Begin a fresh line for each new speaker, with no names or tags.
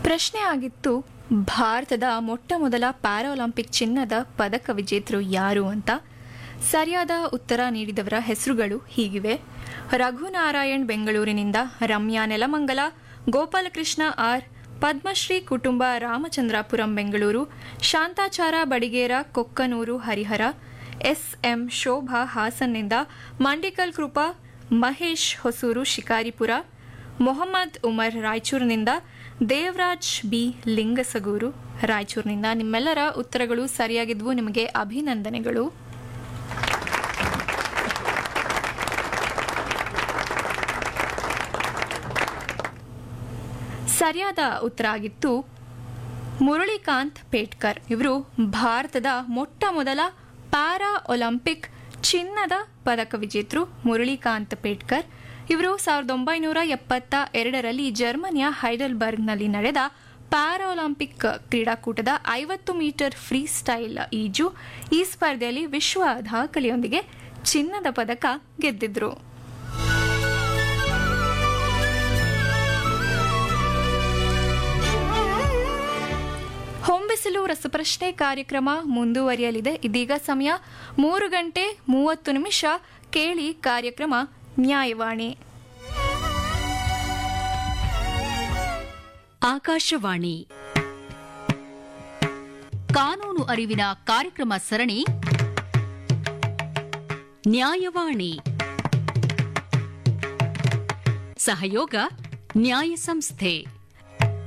ಪ್ರಶ್ನೆ ಆಗಿತ್ತು ಭಾರತದ ಮೊಟ್ಟ ಮೊದಲ ಪ್ಯಾರಾಒಲಿಂಪಿಕ್ ಚಿನ್ನದ ಪದಕ ವಿಜೇತರು ಯಾರು ಅಂತ ಸರಿಯಾದ ಉತ್ತರ ನೀಡಿದವರ ಹೆಸರುಗಳು ಹೀಗಿವೆ ರಘುನಾರಾಯಣ್ ಬೆಂಗಳೂರಿನಿಂದ ರಮ್ಯಾ ನೆಲಮಂಗಲ ಗೋಪಾಲಕೃಷ್ಣ ಆರ್ ಪದ್ಮಶ್ರೀ ಕುಟುಂಬ ರಾಮಚಂದ್ರಾಪುರಂ ಬೆಂಗಳೂರು ಶಾಂತಾಚಾರ ಬಡಿಗೇರ ಕೊಕ್ಕನೂರು ಹರಿಹರ ಎಸ್ಎಂ ಶೋಭಾ ಹಾಸನ್ನಿಂದ ಮಂಡಿಕಲ್ ಕೃಪಾ ಮಹೇಶ್ ಹೊಸೂರು ಶಿಕಾರಿಪುರ ಮೊಹಮ್ಮದ್ ಉಮರ್ ರಾಯಚೂರಿನಿಂದ ದೇವರಾಜ್ ಬಿ ಲಿಂಗಸಗೂರು ರಾಯಚೂರಿನಿಂದ ನಿಮ್ಮೆಲ್ಲರ ಉತ್ತರಗಳು ಸರಿಯಾಗಿದ್ವು ನಿಮಗೆ ಅಭಿನಂದನೆಗಳು ಸರಿಯಾದ ಉತ್ತರ ಆಗಿತ್ತು ಮುರಳಿಕಾಂತ್ ಪೇಟ್ಕರ್ ಇವರು ಭಾರತದ ಮೊಟ್ಟ ಮೊದಲ ಪ್ಯಾರಾ ಒಲಿಂಪಿಕ್ ಚಿನ್ನದ ಪದಕ ವಿಜೇತರು ಮುರಳಿಕಾಂತ್ ಪೇಟ್ಕರ್ ಇವರು ಸಾವಿರದ ಒಂಬೈನೂರ ಎಪ್ಪತ್ತ ಎರಡರಲ್ಲಿ ಜರ್ಮನಿಯ ಹೈಡಲ್ಬರ್ಗ್ನಲ್ಲಿ ನಡೆದ ಪ್ಯಾರಾಒಲಿಂಪಿಕ್ ಕ್ರೀಡಾಕೂಟದ ಐವತ್ತು ಮೀಟರ್ ಫ್ರೀ ಸ್ಟೈಲ್ ಈಜು ಈ ಸ್ಪರ್ಧೆಯಲ್ಲಿ ವಿಶ್ವ ದಾಖಲೆಯೊಂದಿಗೆ ಚಿನ್ನದ ಪದಕ ಗೆದ್ದಿದ್ರು ಹೊಂಬಿಸಿಲು ರಸಪ್ರಶ್ನೆ ಕಾರ್ಯಕ್ರಮ ಮುಂದುವರಿಯಲಿದೆ ಇದೀಗ ಸಮಯ ಮೂರು ಗಂಟೆ ಮೂವತ್ತು ನಿಮಿಷ ಕೇಳಿ ಕಾರ್ಯಕ್ರಮ ನ್ಯಾಯವಾಣಿ
ಆಕಾಶವಾಣಿ ಕಾನೂನು ಅರಿವಿನ ಕಾರ್ಯಕ್ರಮ ಸರಣಿ ನ್ಯಾಯವಾಣಿ ಸಹಯೋಗ ನ್ಯಾಯ ಸಂಸ್ಥೆ